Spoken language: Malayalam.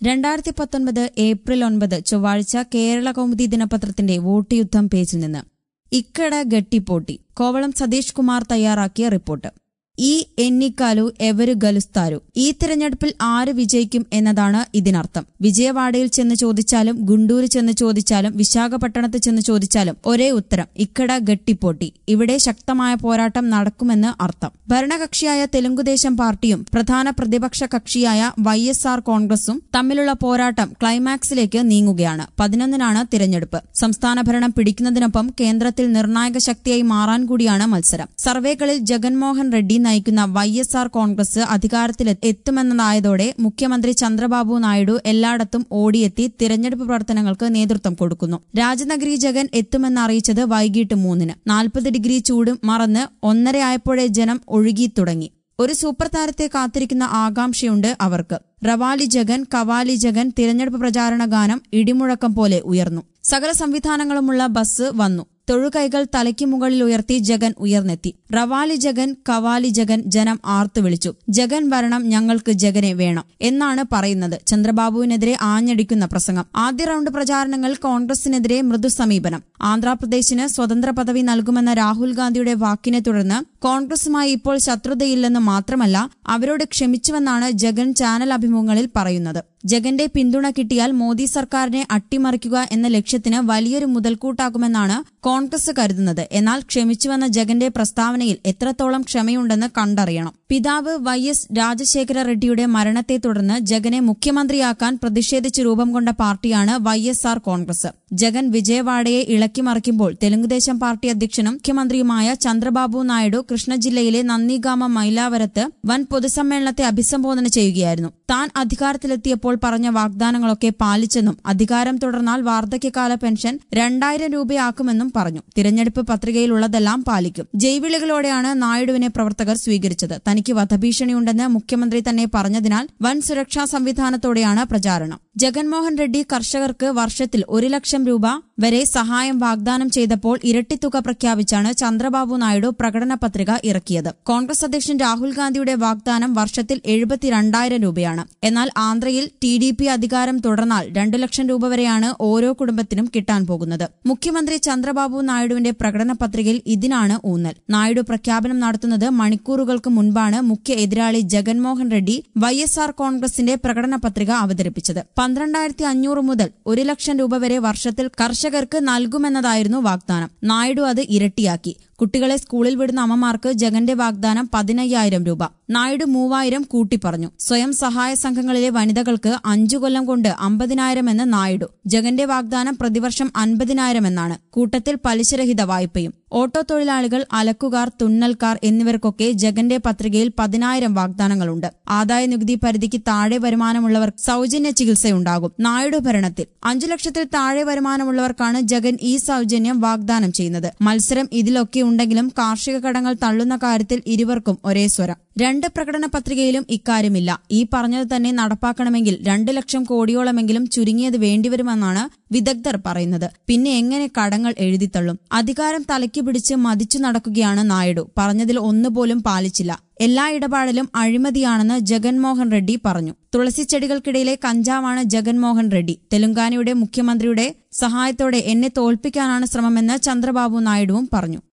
രണ്ടായിരത്തി പത്തൊൻപത് ഏപ്രിൽ ഒൻപത് ചൊവ്വാഴ്ച കേരള കൗമുദി ദിനപത്രത്തിന്റെ വോട്ട് യുദ്ധം പേജിൽ നിന്ന് ഇക്കട ഗട്ടിപ്പോട്ടി കോവളം സതീഷ് കുമാർ തയ്യാറാക്കിയ റിപ്പോർട്ട് ഈ എണ്ണിക്കാലു എവരു ഗലുസ്താരു ഈ തിരഞ്ഞെടുപ്പിൽ ആര് വിജയിക്കും എന്നതാണ് ഇതിനർത്ഥം വിജയവാഡയിൽ ചെന്ന് ചോദിച്ചാലും ഗുണ്ടൂര് ചെന്ന് ചോദിച്ചാലും വിശാഖപട്ടണത്ത് ചെന്ന് ചോദിച്ചാലും ഒരേ ഉത്തരം ഇക്കട ഗട്ടിപ്പോട്ടി ഇവിടെ ശക്തമായ പോരാട്ടം നടക്കുമെന്ന് അർത്ഥം ഭരണകക്ഷിയായ തെലുങ്കുദേശം പാർട്ടിയും പ്രധാന പ്രതിപക്ഷ കക്ഷിയായ വൈ എസ് ആർ കോൺഗ്രസും തമ്മിലുള്ള പോരാട്ടം ക്ലൈമാക്സിലേക്ക് നീങ്ങുകയാണ് പതിനൊന്നിനാണ് തിരഞ്ഞെടുപ്പ് സംസ്ഥാന ഭരണം പിടിക്കുന്നതിനൊപ്പം കേന്ദ്രത്തിൽ നിർണായക ശക്തിയായി മാറാൻ കൂടിയാണ് മത്സരം സർവേകളിൽ ജഗൻമോഹൻ റെഡ്ഡി നയിക്കുന്ന വൈ എസ് ആർ കോൺഗ്രസ് അധികാരത്തിൽ എത്തുമെന്നതായതോടെ മുഖ്യമന്ത്രി ചന്ദ്രബാബു നായിഡു എല്ലായിടത്തും ഓടിയെത്തി തിരഞ്ഞെടുപ്പ് പ്രവർത്തനങ്ങൾക്ക് നേതൃത്വം കൊടുക്കുന്നു രാജനഗരി ജഗൻ എത്തുമെന്ന് അറിയിച്ചത് വൈകിട്ട് മൂന്നിന് നാൽപ്പത് ഡിഗ്രി ചൂട് മറന്ന് ഒന്നരയായപ്പോഴേ ജനം ഒഴുകി തുടങ്ങി ഒരു സൂപ്പർ താരത്തെ കാത്തിരിക്കുന്ന ആകാംക്ഷയുണ്ട് അവർക്ക് റവാലി ജഗൻ കവാലി ജഗൻ തിരഞ്ഞെടുപ്പ് പ്രചാരണ ഗാനം ഇടിമുഴക്കം പോലെ ഉയർന്നു സകല സംവിധാനങ്ങളുമുള്ള ബസ് വന്നു തൊഴുകൈകൾ തലയ്ക്ക് മുകളിൽ ഉയർത്തി ജഗൻ ഉയർന്നെത്തി റവാലി ജഗൻ കവാലി ജഗൻ ജനം ആർത്തു വിളിച്ചു ജഗൻ വരണം ഞങ്ങൾക്ക് ജഗനെ വേണം എന്നാണ് പറയുന്നത് ചന്ദ്രബാബുവിനെതിരെ ആഞ്ഞടിക്കുന്ന പ്രസംഗം ആദ്യ റൌണ്ട് പ്രചാരണങ്ങൾ കോൺഗ്രസിനെതിരെ മൃദു സമീപനം ആന്ധ്രാപ്രദേശിന് സ്വതന്ത്ര പദവി നൽകുമെന്ന രാഹുൽ ഗാന്ധിയുടെ വാക്കിനെ തുടർന്ന് കോൺഗ്രസുമായി ഇപ്പോൾ ശത്രുതയില്ലെന്ന് മാത്രമല്ല അവരോട് ക്ഷമിച്ചുവെന്നാണ് ജഗൻ ചാനൽ അഭിമുഖങ്ങളിൽ പറയുന്നത് ജഗന്റെ പിന്തുണ കിട്ടിയാൽ മോദി സർക്കാരിനെ അട്ടിമറിക്കുക എന്ന ലക്ഷ്യത്തിന് വലിയൊരു മുതൽക്കൂട്ടാകുമെന്നാണ് കോൺഗ്രസ് കരുതുന്നത് എന്നാൽ ക്ഷമിച്ചുവെന്ന ജഗന്റെ പ്രസ്താവനയിൽ എത്രത്തോളം ക്ഷമയുണ്ടെന്ന് കണ്ടറിയണം പിതാവ് വൈ എസ് രാജശേഖര റെഡ്ഡിയുടെ മരണത്തെ തുടർന്ന് ജഗനെ മുഖ്യമന്ത്രിയാക്കാൻ പ്രതിഷേധിച്ച് രൂപം കൊണ്ട പാർട്ടിയാണ് Y S R Congress Jagan വിജയവാഡയെ ഇളക്കിമറിക്കുമ്പോൾ തെലുങ്കുദേശം പാർട്ടി അധ്യക്ഷനും മുഖ്യമന്ത്രിയുമായ ചന്ദ്രബാബു നായിഡു കൃഷ്ണ ജില്ലയിലെ നന്ദിഗാമ മൈലാവരത്ത് വൻ പൊതുസമ്മേളനത്തെ അഭിസംബോധന ചെയ്യുകയായിരുന്നു താൻ അധികാരത്തിലെത്തിയപ്പോൾ പറഞ്ഞ വാഗ്ദാനങ്ങളൊക്കെ പാലിച്ചെന്നും അധികാരം തുടർന്നാൽ വാർദ്ധക്യകാല പെൻഷൻ രണ്ടായിരം രൂപയാക്കുമെന്നും പറഞ്ഞു തിരഞ്ഞെടുപ്പ് പത്രികയിലുള്ളതെല്ലാം പാലിക്കും ജൈവിളികളോടെയാണ് നായിഡുവിനെ പ്രവർത്തകർ സ്വീകരിച്ചത് തനിക്ക് വധഭീഷണിയുണ്ടെന്ന് മുഖ്യമന്ത്രി തന്നെ പറഞ്ഞതിനാൽ വൻ സുരക്ഷാ സംവിധാനത്തോടെയാണ് പ്രചാരണം ജഗൻമോഹൻ റെഡ്ഡി കർഷകർക്ക് വർഷത്തിൽ ഒരു ലക്ഷം രൂപ വരെ സഹായം വാഗ്ദാനം ചെയ്തപ്പോൾ ഇരട്ടിത്തുക പ്രഖ്യാപിച്ചാണ് ചന്ദ്രബാബു നായിഡു പ്രകടന പത്രിക ഇറക്കിയത് കോൺഗ്രസ് അധ്യക്ഷൻ രാഹുൽ ഗാന്ധിയുടെ വാഗ്ദാനം വർഷത്തിൽ എഴുപത്തിരണ്ടായിരം രൂപയാണ് എന്നാൽ ആന്ധ്രയിൽ ടി ഡി പി അധികാരം തുടർന്നാൽ രണ്ടു ലക്ഷം രൂപ വരെയാണ് ഓരോ കുടുംബത്തിനും കിട്ടാൻ പോകുന്നത് മുഖ്യമന്ത്രി ചന്ദ്രബാബു നായിഡുവിന്റെ പ്രകടന പത്രികയിൽ ഇതിനാണ് ഊന്നൽ നായിഡു പ്രഖ്യാപനം നടത്തുന്നത് മണിക്കൂറുകൾക്ക് മുൻപാണ് മുഖ്യ എതിരാളി Jaganmohan Reddy Y S R കോൺഗ്രസിന്റെ പ്രകടന പത്രിക അവതരിപ്പിച്ചത് പന്ത്രണ്ടായിരത്തി അഞ്ഞൂറ് മുതൽ ഒരു ലക്ഷം രൂപ വരെ വർഷത്തിൽ കർഷകർക്ക് നൽകുമെന്നതായിരുന്നു വാഗ്ദാനം നായിഡു അത് ഇരട്ടിയാക്കി കുട്ടികളെ സ്കൂളിൽ വിടുന്ന അമ്മമാർക്ക് ജഗന്റെ വാഗ്ദാനം പതിനയ്യായിരം രൂപ നായിഡു മൂവായിരം കൂട്ടിപ്പറഞ്ഞു സ്വയം സഹായ സംഘങ്ങളിലെ വനിതകൾക്ക് അഞ്ചു കൊല്ലം കൊണ്ട് അമ്പതിനായിരം എന്ന് നായിഡു ജഗന്റെ വാഗ്ദാനം പ്രതിവർഷം അൻപതിനായിരം എന്നാണ് കൂട്ടത്തിൽ പലിശരഹിത വായ്പയും ഓട്ടോ തൊഴിലാളികൾ അലക്കുകാർ തുന്നൽക്കാർ എന്നിവർക്കൊക്കെ ജഗന്റെ പത്രികയിൽ പതിനായിരം വാഗ്ദാനങ്ങളുണ്ട് ആദായ നികുതി പരിധിക്ക് താഴെ വരുമാനമുള്ളവർ സൌജന്യ ചികിത്സയുണ്ടാകും നായിഡു ഭരണത്തിൽ അഞ്ചു ലക്ഷത്തിൽ താഴെ വരുമാനമുള്ളവർക്കാണ് ജഗൻ ഈ സൌജന്യം വാഗ്ദാനം ചെയ്യുന്നത് മത്സരം ഇതിലൊക്കെ ഉണ്ടെങ്കിലും കാർഷിക കടങ്ങൾ തള്ളുന്ന കാര്യത്തിൽ ഇരുവർക്കും ഒരേ സ്വരം രണ്ട് പ്രകടന പത്രികയിലും ഇക്കാര്യമില്ല ഈ പറഞ്ഞത് തന്നെ നടപ്പാക്കണമെങ്കിൽ രണ്ട് ലക്ഷം കോടിയോളമെങ്കിലും ചുരുങ്ങിയത് വേണ്ടിവരുമെന്നാണ് വിദഗ്ധർ പറയുന്നത് പിന്നെ എങ്ങനെ കടങ്ങൾ എഴുതിത്തള്ളും അധികാരം തലയ്ക്ക് പിടിച്ച് മതിച്ചു നടക്കുകയാണ് നായിഡു പറഞ്ഞതിൽ ഒന്നുപോലും പാലിച്ചില്ല എല്ലാ ഇടപാടിലും അഴിമതിയാണെന്ന് ജഗൻമോഹൻ റെഡ്ഡി പറഞ്ഞു തുളസിച്ചെടികൾക്കിടയിലെ കഞ്ചാവാണ് ജഗൻമോഹൻ റെഡ്ഡി തെലങ്കാനയുടെ മുഖ്യമന്ത്രിയുടെ സഹായത്തോടെ എന്നെ തോൽപ്പിക്കാനാണ് ശ്രമമെന്ന് ചന്ദ്രബാബു നായിഡുവും പറഞ്ഞു